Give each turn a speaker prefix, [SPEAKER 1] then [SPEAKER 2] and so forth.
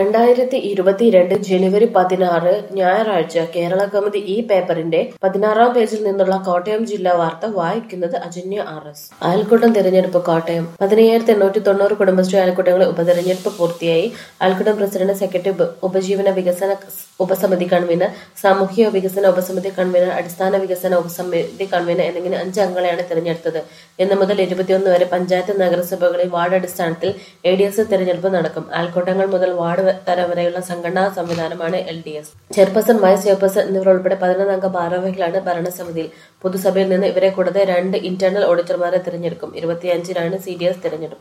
[SPEAKER 1] രണ്ടായിരത്തി ഇരുപത്തിരണ്ട് ജനുവരി പതിനാറ് ഞായറാഴ്ച കേരള കൗമുദി ഈ പേപ്പറിന്റെ പതിനാറാം പേജിൽ നിന്നുള്ള കോട്ടയം ജില്ലാ വാർത്ത വായിക്കുന്നത് അജന്യ ആർ എസ് അയൽക്കൂട്ടം തിരഞ്ഞെടുപ്പ് കോട്ടയം പതിനയ്യായിരത്തി എണ്ണൂറ്റി തൊണ്ണൂറ് കുടുംബശ്രീ അയൽക്കൂട്ടങ്ങളെ ഉപതെരഞ്ഞെടുപ്പ് പൂർത്തിയായി അയൽക്കൂട്ടം പ്രസിഡന്റ് സെക്രട്ടറി ഉപ- ഉപജീവന വികസന ഉപസമിതി കൺവീനർ സാമൂഹിക വികസന ഉപസമിതി കൺവീനർ അടിസ്ഥാന വികസന ഉപസമിതി കൺവീനർ എന്നിങ്ങനെ അഞ്ച് അംഗങ്ങളെയാണ് തിരഞ്ഞെടുത്തത് ഇന്ന് മുതൽ ഇരുപത്തിയൊന്ന് വരെ പഞ്ചായത്ത് നഗരസഭകളിൽ വാർഡ് അടിസ്ഥാനത്തിൽ എ ഡി എസ് തിരഞ്ഞെടുപ്പ് നടക്കും അയൽക്കൂട്ടങ്ങൾ മുതൽ വാർഡ് തരം വരെയുള്ള സംഘടനാ സംവിധാനമാണ് L D S chairperson vice chairperson എന്നിവർ ഉൾപ്പെടെ പതിനൊന്ന് അംഗ ഭാരവാഹികളാണ് ഭരണസമിതിയിൽ പൊതുസഭയിൽ നിന്ന് ഇവരെ കൂടാതെ രണ്ട് ഇന്റേണൽ ഓഡിറ്റർമാരെ തിരഞ്ഞെടുക്കും ഇരുപത്തിയഞ്ചിനാണ് സി ഡി എസ് തിരഞ്ഞെടുപ്പ്